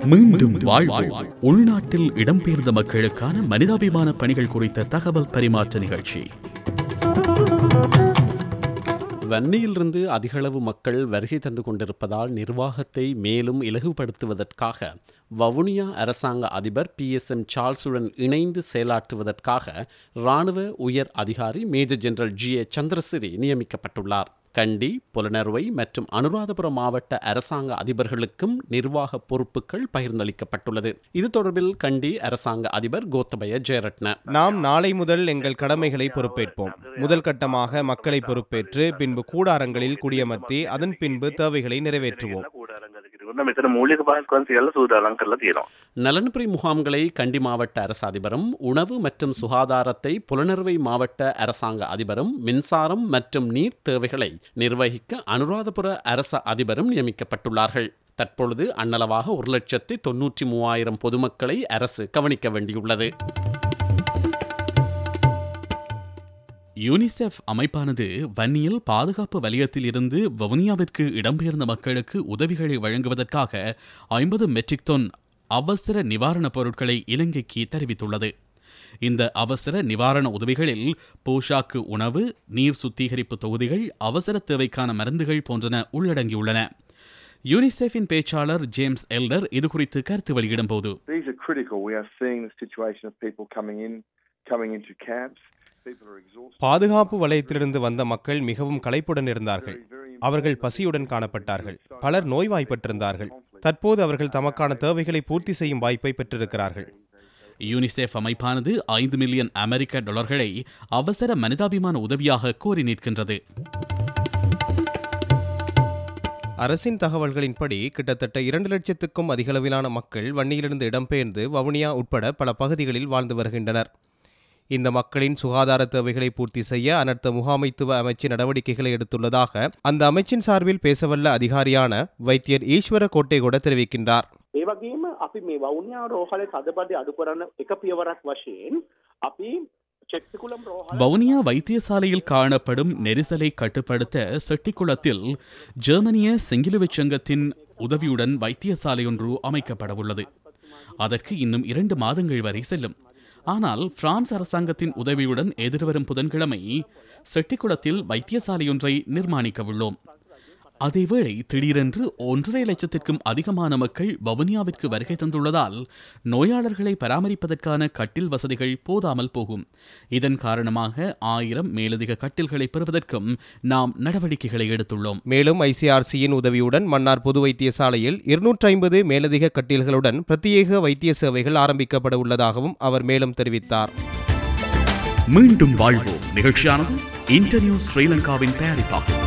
மீண்டும் வாழ்வோம் உள்நாட்டில் இடம்பெயர்ந்த மக்களுக்கான மனிதாபிமான பணிகள் குறித்த தகவல் பரிமாற்ற நிகழ்ச்சி வன்னியிலிருந்து அதிகளவு மக்கள் வருகை தந்து கொண்டிருப்பதால் நிர்வாகத்தை மேலும் இலகுபடுத்துவதற்காக வவுனியா அரசாங்க அதிபர் பி எஸ் எம் சார்ல்ஸுடன் இணைந்து செயலாற்றுவதற்காக இராணுவ உயர் அதிகாரி major general G A Chandrasiri நியமிக்கப்பட்டுள்ளார் கண்டி புலனறுவை மற்றும் அனுராதபுரம் மாவட்ட அரசாங்க அதிபர்களுக்கும் நிர்வாக பொறுப்புகள் பகிர்ந்தளிக்கப்பட்டுள்ளது இது தொடர்பில் கண்டி அரசாங்க அதிபர் கோத்தபய ஜெயரட்ன நாம் நாளை முதல் எங்கள் கடமைகளை பொறுப்பேற்போம் முதல் கட்டமாக மக்களை பொறுப்பேற்று பின்பு கூடாரங்களில் குடியமர்த்தி அதன் பின்பு தேவைகளை நிறைவேற்றுவோம் ගන්න මෙතන මූලික පහසුකම් සියල්ල සූදානම් කරලා තියෙනවා. நலன்புரி முகாம்களை கண்டி மாவட்ட அரசு அதிபரும் உணவு மற்றும் சுகாதாரத்தை புலனறுவை மாவட்ட அரசாங்க அதிபரும் மின்சாரம் மற்றும் நீர் தேவைகளை நிர்வகிக்க அனுராதபுர அரச அதிபரும் நியமிக்கப்பட்டுள்ளார்கள் தற்பொழுது அன்னளவாக ஒரு லட்சத்தி தொன்னூற்றி மூவாயிரம் பொதுமக்களை அரசு கவனிக்க வேண்டியுள்ளது யூனிசெஃப் அமைப்பானது வன்னியில் பாதுகாப்பு வலயத்தில் இருந்து வவுனியாவிற்கு இடம்பெயர்ந்த மக்களுக்கு உதவிகளை வழங்குவதற்காக ஐம்பது மெட்ரிக் டன் அவசர நிவாரணப் பொருட்களை இலங்கைக்கு தெரிவித்துள்ளது இந்த அவசர நிவாரண உதவிகளில் போஷாக்கு உணவு நீர் சுத்திகரிப்பு தொகுதிகள் அவசர தேவைக்கான மருந்துகள் போன்றன உள்ளடங்கியுள்ளன யூனிசெஃபின் பேச்சாளர் ஜேம்ஸ் எல்டர் இதுகுறித்து கருத்து வெளியிடும் போது These are critical. We are seeing the situation of people coming in, coming into camps. People are exhausted. பாதுகாப்பு வலயத்திலிருந்து வந்த மக்கள் மிகவும் களைப்புடன் இருந்தார்கள் அவர்கள் பசியுடன் காணப்பட்டார்கள் பலர் நோய்வாய்ப்பட்டிருந்தார்கள் தற்போது அவர்கள் தமக்கான தேவைகளை பூர்த்தி செய்யும் வாய்ப்பை பெற்றிருக்கிறார்கள் யூனிசெஃப் அமைப்பானது ஐந்து மில்லியன் அமெரிக்க டாலர்களை அவசர மனிதாபிமான உதவியாக கோரி நிற்கின்றது அரசின் தகவல்களின்படி கிட்டத்தட்ட இரண்டு லட்சத்துக்கும் அதிகளவிலான மக்கள் வன்னியிலிருந்து இடம்பெயர்ந்து வவுனியா உட்பட பல பகுதிகளில் வாழ்ந்து வருகின்றனர் இந்த மக்களின் சுகாதார தேவைகளை பூர்த்தி செய்ய அனர்த்த முகாமைத்துவ அமைச்சு நடவடிக்கைகளை எடுத்துள்ளதாக அந்த அமைச்சின் சார்பில் பேசவல்ல அதிகாரியான வைத்தியர் ஈஸ்வர கோட்டைகூட தெரிவிக்கின்றார் ඒ වගේම අපි මේ වවුනියා රෝහලේ තදබඩ අඩු කරන එක පියවරක් වශයෙන් අපි චෙක්සිකුලම් රෝහල வவுனியா வைத்தியசாலையில் காணப்படும் நெரிசலை கட்டுப்படுத்த செட்டிக்குளத்தில் ஜெர்மனிய செங்கிலுவைச் சங்கத்தின் உதவியுடன் வைத்தியசாலை ஒன்று அமைக்கப்படவுள்ளது அதற்கு இன்னும் இரண்டு மாதங்கள் வரை செல்லும் ஆனால் பிரான்ஸ் அரசாங்கத்தின் உதவியுடன் எதிர்வரும் புதன்கிழமை செட்டிக்குளத்தில் வைத்தியசாலையொன்றை நிர்மாணிக்கவுள்ளோம் அதேவேளை திடீரென்று ஒன்றரை லட்சத்திற்கும் அதிகமான மக்கள் வவுனியாவிற்கு வருகை தந்துள்ளதால் நோயாளர்களை பராமரிப்பதற்கான கட்டில் வசதிகள் போதாமல் போகும் இதன் காரணமாக ஆயிரம் மேலதிக கட்டில்களை பெறுவதற்கும் நாம் நடவடிக்கைகளை எடுத்துள்ளோம் மேலும் ஐசிஆர்சியின் உதவியுடன் மன்னார் பொது வைத்தியசாலையில் இருநூற்றி ஐம்பது மேலதிக கட்டில்களுடன் பிரத்யேக வைத்திய சேவைகள் ஆரம்பிக்கப்பட உள்ளதாகவும் அவர் மேலும் தெரிவித்தார் மீண்டும் வாழ்வோம் நிகழ்ச்சியானது இன்டர்நியூ ஸ்ரீலங்காவின் தயாரிப்பாகும்